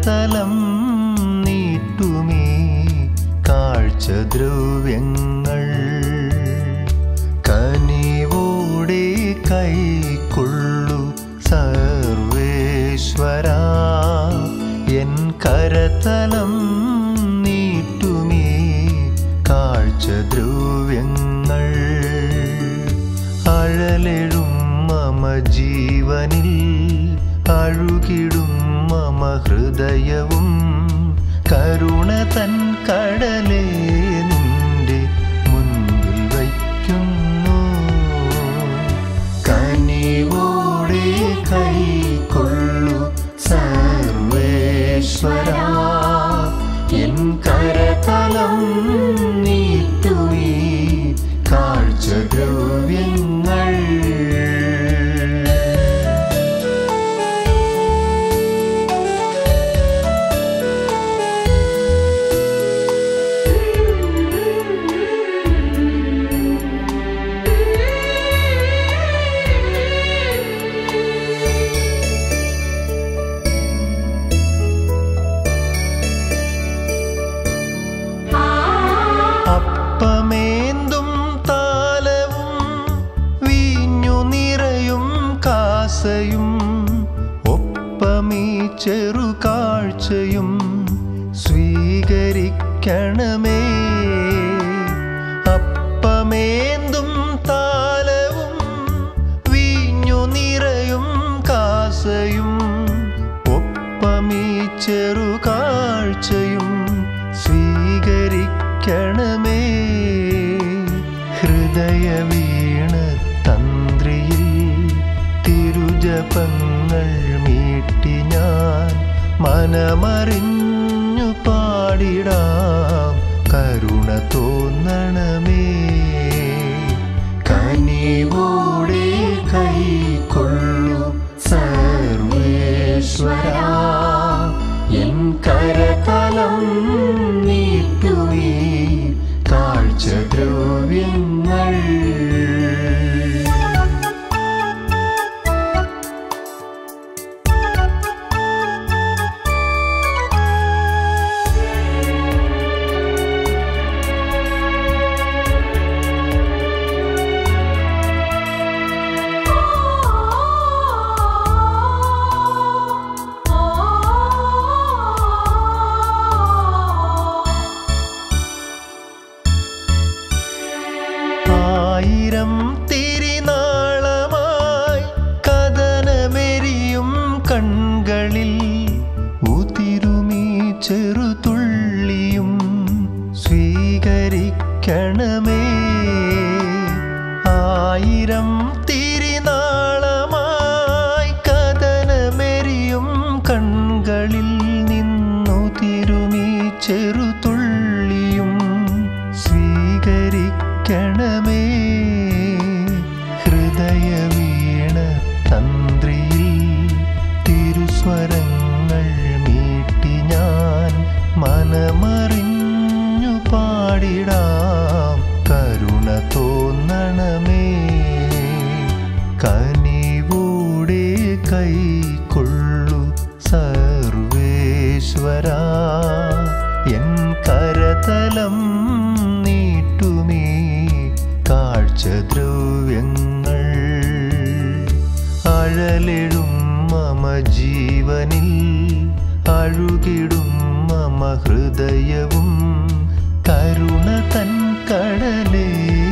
കരതലം നീട്ടുമീ കാഴ്ചദ്രവ്യങ്ങൾ കനിവോടെ കൈക്കൊള്ളു സർവേശ്വര എൻ കരതലം നീട്ടുമീ കാഴ്ചദ്രവ്യങ്ങൾ അഴലെഴും മമ ജീവനിൽ അഴുകിടും മമ ഹൃദയവും കരുണ തൻ കടലേ നിന്റെ മുൻപിൽ വയ്ക്കുന്നു കനിവോടെ കൈക്കൊള്ളു സർവേശ്വര എൻ കരതലം നീട്ടുമീ കാഴ്ചദ്രവ്യങ്ങൾ അപ്പമേന്തും താലവും വീഞ്ഞു നിറയും കാസയും ഒപ്പമീ ചെറു കാഴ്ചയും സ്വീകരിക്കണമേ അപ്പമേന്തും താലവും വീഞ്ഞു നിറയും കാസയും ഒപ്പമീ ചെറു കാഴ്ചയും സ്വീകരിക്കണമേ ഹൃദയ വീണ തന്ത്രിയിൽ തിരുജപങ്ങൾ മീട്ടി ഞാൻ മനമറിഞ്ഞു പാടിടാം കരുണ തോന്നണമേ കനിവോടെ കൈക്കൊള്ളു സർവേശ്വര എൻ കരതലം നീട്ടുമീ കാഴ്ചദ്രവ്യങ്ങൾ ആയിരം തിരിനാളമായി കഥനമെരിയും കൺകളിൽ ഉതിരുമീ ചെറുതുള്ളിയും സ്വീകരിക്കണമേ ആയിരം തിരിനാളമായി കഥനമെരിയും കൺകളിൽ നിന്നു തിരുമീ ചെറുതുള്ളിയും സ്വീകരിക്കണമേ ഹൃദയ വീണ തന്ത്രിയിൽ തിരുസ്വരങ്ങൾ മീട്ടി ഞാൻ മനമറിഞ്ഞു പാടിടാം കരുണ തോന്നണമേ കനിവോടെ കൈക്കൊള്ളു സർവേശ്വര എൻ കരതലം നീട്ടുമീ കാഴ്ചദ്രവ്യങ്ങൾ അഴലെഴും മമ ജീവനിൽ അഴുകിടും മമ ഹൃദയവും കരുണ തൻ കടലേ